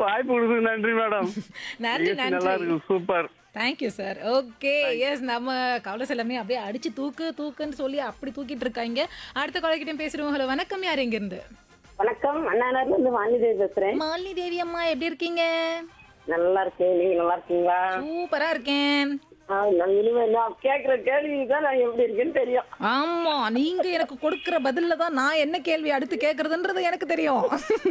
வாய்ப்பு கொடுத்து நன்றி மேடம் நன்றி நிகழ்ச்சி நல்லா நன்றி இருக்கு super thank you sir okay yes நம்ம கவலை எல்லாமே அப்படியே அடிச்சு தூக்கு தூக்குன்னு சொல்லி அப்படி தூக்கிட்டு இருக்காங்க அடுத்த காலக்கிட்டையும் பேசுறோம் ஹலோ வணக்கம் யார் எங்க இருந்து வணக்கம் அண்ணாநகர்ல இருந்து வாணிதேவி பேசுறேன் மாலினி தேவி அம்மா எப்படி இருக்கீங்க நல்லா இருக்கேன் நீங்க நல்லா இருக்கீங்களா சூப்பரா இருக்கேன் ஆ, நான் இனிமே நான் கேக்குற கேள்விக்கு தான் நான் எப்படி இருக்கேன்னு தெரியும் ஆமா நீங்க எனக்கு கொடுக்கிற பதில்ல தான் நான் என்ன கேள்வி அடுத்து கேக்குறதுன்றது எனக்கு தெரியும்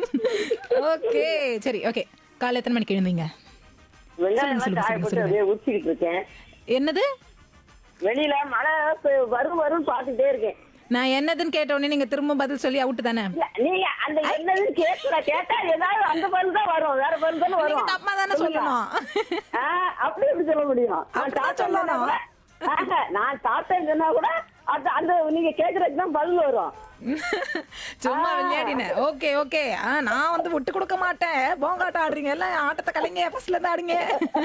ஓகே சரி ஓகே காலை எத்தனை மணிக்கு எழுந்தீங்க வெங்காயம் சொல்லுங்க, எல்லாம் காய சொல்லுங்க, போட்டு சொல்லுங்க. அப்படியே உச்சிக்கிட்டு இருக்கேன் என்னது வெளியில மழை பெ- வரும் வரும்னு பாத்துட்டே இருக்கேன் நான் என்னதுன்னு கேட்ட உடனே நீங்க திரும்ப பதில் சொல்லி அவுட்டு தானே இல்ல, நீங்க அந்த என்னதுன்னு கேட்கல கேட்டா ஏதாவது அந்த பதில் தான் வரும் வேற பதில் தானே நீங்க வரும் தப்பா தானே சொல்லணும் ஆ, அப்படி எப்படி சொல்ல முடியும் நான் அப்படிதான் சாப்பிட்டேன்னு சொல்லணும். கூட- ஆஹா, நான் சாப்பிட்டேன்னு சொன்னா கூட அது அந்த நீங்க கேக்குறதுக்கு தான் பதில் வரும் சும்மா விளையாடினேன் ஓகே ஓகே ஆ நான் வந்து விட்டு கொடுக்க மாட்டேன் போங்காட்டம் ஆடுறீங்க எல்லாம் ஆட்டத்தை கலைங்க ஃபர்ஸ்ட்ல இருந்து ஆடுங்க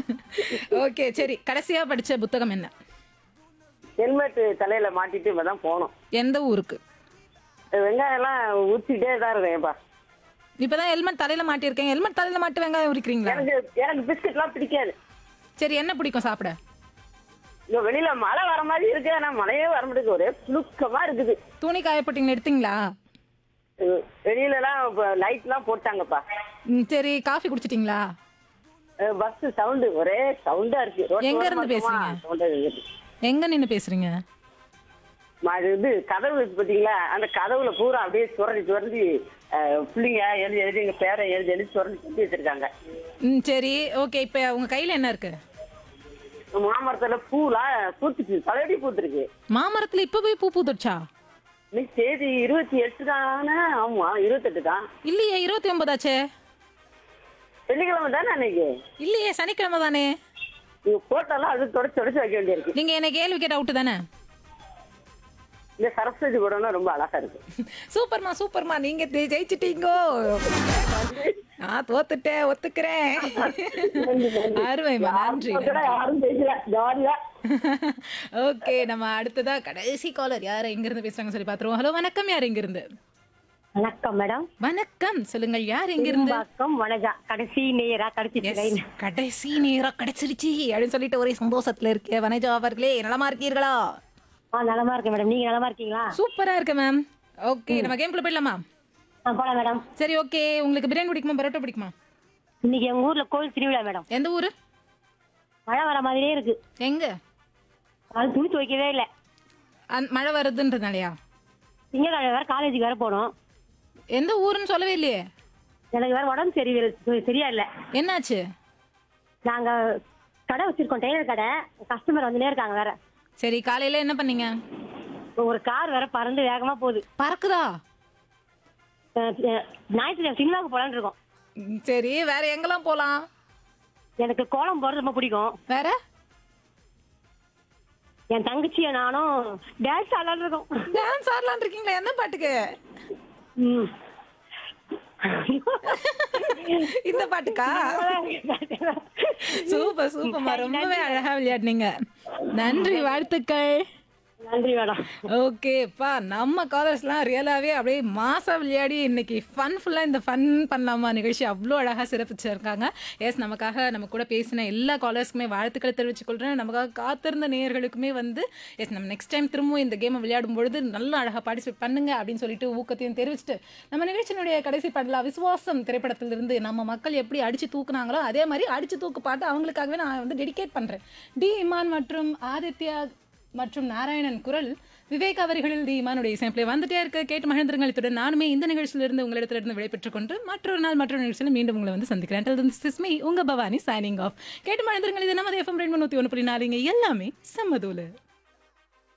ஓகே சரி கடைசியா படிச்ச புத்தகம் என்ன ஹெல்மெட் தலையில மாட்டிட்டு இப்பதான் போனோம் எந்த ஊருக்கு வெங்காயம் எல்லாம் ஊத்திட்டே தான் இருக்கேன்ப்பா இப்பதான் ஹெல்மெட் தலையில மாட்டியிருக்கேன் ஹெல்மெட் தலையில மாட்டி வெங்காயம் உரிக்கிறீங்களா எனக்கு எனக்கு பிஸ்கட்லாம் பிடிக்காது சரி என்ன பிடிக்கும் சாப்பிட இங்க வெளியில மழை வர மாதிரி இருக்கு ஆனா மழையே வர மாட்டேங்குது ஒரே புழுக்கமா இருக்குது துணி காய போட்டீங்க எடுத்தீங்களா அஹ் வெளியில எல்லாம் லைட் எல்லாம் போட்டாங்கப்பா ம், சரி காஃபி குடிச்சிட்டீங்களா பஸ் சவுண்டு ஒரே சவுண்டா இருக்கு ரோட்டு எங்க ஓரமா இருந்து இருக்குமா, பேசுறீங்க? sound ஆ இருக்குது. எங்க நின்னு பேசுறீங்க ம- இது கதவு இருக்கு பாத்தீங்களா அந்த கதவுல பூரா அப்படியே சுரண்டி சுரண்டி அஹ், பிள்ளைங்க எழுதி எழுதி எங்க பேரை எழுதி எழுதி சுரண்டி சுத்தி வச்சிருக்காங்க ம் சரி ஓகே இப்போ உங்க கையில என்ன இருக்கு மாமரத்துல பூலாம் பூத்துச்சு தலையடி பூத்துருக்கு மாமரத்துல இப்ப போய் பூ பூத்துச்சா இன்னைக்கு தேதி இருபத்தி எட்டு தானே ஆமா இருபத்தெட்டு தான் இல்லையே இருபத்தி ஒன்பதாச்சே வெள்ளிக்கிழமை தானே அன்னைக்கு இல்லையே சனிக்கிழமை தானே நீங்க போட்டோலாம் அது தொடச்சு தொடச்சு வைக்க வேண்டியிருக்கு நீங்க என்ன கேள்வி கேட்ட அவுட்டு தானே இந்த சரஸ்வதி படம்னா ரொம்ப அழகா இருக்கு சூப்பர்மா சூப்பர்மா நீங்க ஜெ- ஜெயிச்சிட்டீங்கோ நான் தோத்துட்டேன் ஒத்துக்கிறேன் அருமைமா நன்றி யாரும் கூட யாரும் தெரியல ஜாலியா ஓகே நம்ம அடுத்ததா கடைசி காலர் யார் எங்க இருந்து பேசுறாங்க சொல்லி பாத்துருவோம் ஹலோ வணக்கம் யார் எங்க இருந்து வணக்கம் மேடம் வணக்கம் சொல்லுங்கள் யார் எங்க இருந்து வணக்கம் வணக்கா கடைசி நேரா கடைசி Yes, கடைசி நேரம் கிடைச்சிருச்சு அப்படின்னு சொல்லிட்டு ஒரே சந்தோஷத்துல இருக்கேன் வனஜா அவர்களே நலமா இருக்கீர்களா ஆ நலமா இருக்கேன் மேடம் நீங்க நலமா இருக்கீங்களா சூப்பரா இருக்கு மேம் ஓகே நம்ம கேம்குள்ள போயிடலாமா ஆ போலாம் மேடம் சரி ஓகே உங்களுக்கு பிரியாணி பிடிக்குமா பரோட்டா பிடிக்குமா இன்னைக்கு எங்க ஊர்ல கோயில் திருவிழா மேடம் எந்த ஊரு மழை வர மாதிரியே இருக்கு எங்க அது துணி துவைக்கவே இல்லை அந் மழை வருதுன்றதுனாலயா திங்கக்கிழமை வேற காலேஜுக்கு வேற போகணும் எந்த ஊருன்னு சொல்லவே இல்லையே எனக்கு வேற உடம்பு சரி சரியா இல்ல என்னாச்சு நாங்க கடை வச்சிருக்கோம் டெய்லர் கடை கஸ்டமர் வந்துனே இருக்காங்க வேற சரி காலையில என்ன பண்ணீங்க ஒரு கார் வேற பறந்து வேகமா போகுது பறக்குதா அஹ், அஹ், ஞாயிற்றுக்கிழமை சினிமாவுக்கு போலான்னு இருக்கோம் ம், சரி வேற எங்கெல்லாம் போலாம் எனக்கு கோலம் போறது ரொம்ப பிடிக்கும் வேற என் தங்கச்சியும் நானும் டான்ஸ் ஆடலான்னு இருக்கோம் டான்ஸ் ஆடலான் இருக்கீங்களா என்ன பாட்டுக்கு ம். இந்த பாட்டுக்கா சூப்பர் சூப்பர்மா ரொம்பவே அழகா விளையாடுனீங்க நன்றி வாழ்த்துக்கள் நன்றி மேடம் ஓகேப்பா நம்ம காலர்ஸ்லாம் ரியலாகவே அப்படியே மாசா விளையாடி இன்னைக்கு ஃபன் ஃபுல்லாக இந்த ஃபன் பண்ணலாமா நிகழ்ச்சி அவ்வளோ அழகாக சிறப்பிச்சிருக்காங்க எஸ் நமக்காக நம்ம கூட பேசின எல்லா காலர்ஸ்க்குமே வாழ்த்துக்களை தெரிவித்துக் கொள்கிறேன் நமக்காக காத்திருந்த நேயர்களுக்குமே வந்து எஸ் நம்ம நெக்ஸ்ட் டைம் திரும்பவும் இந்த கேமை விளையாடும் பொழுது நல்லா அழகாக பார்ட்டிசிபேட் பண்ணுங்க அப்படின்னு சொல்லிட்டு ஊக்கத்தையும் தெரிவிச்சுட்டு நம்ம நிகழ்ச்சியினுடைய கடைசி பாடலா விசுவாசம் திரைப்படத்திலிருந்து நம்ம மக்கள் எப்படி அடிச்சு தூக்குனாங்களோ அதே மாதிரி அடிச்சு தூக்கு பாட்டு அவங்களுக்காகவே நான் வந்து டெடிகேட் பண்ணுறேன் டி இமான் மற்றும் ஆதித்யா மற்றும் நாராயணன் குரல் விவேக் அவர்களில் தி இமானுடைய இசைப்பிலே வந்துட்டே இருக்க கேட்டு மகிழ்ந்திருங்கள் இத்துடன் நானுமே இந்த நிகழ்ச்சியிலிருந்து உங்களிடத்திலிருந்து விடைபெற்றுக் கொண்டு மற்றொரு நாள் மற்றொரு நிகழ்ச்சியில் மீண்டும் உங்களை வந்து சந்திக்கிறேன் சிஸ்மி உங்க பவானி சைனிங் ஆஃப் கேட்டு மகிழ்ந்திருங்கள் இது நமது எஃப்எம் ரெண்டு நூற்றி ஒன்று புள்ளி நாலுங்க எல்லாமே செம்மதூலு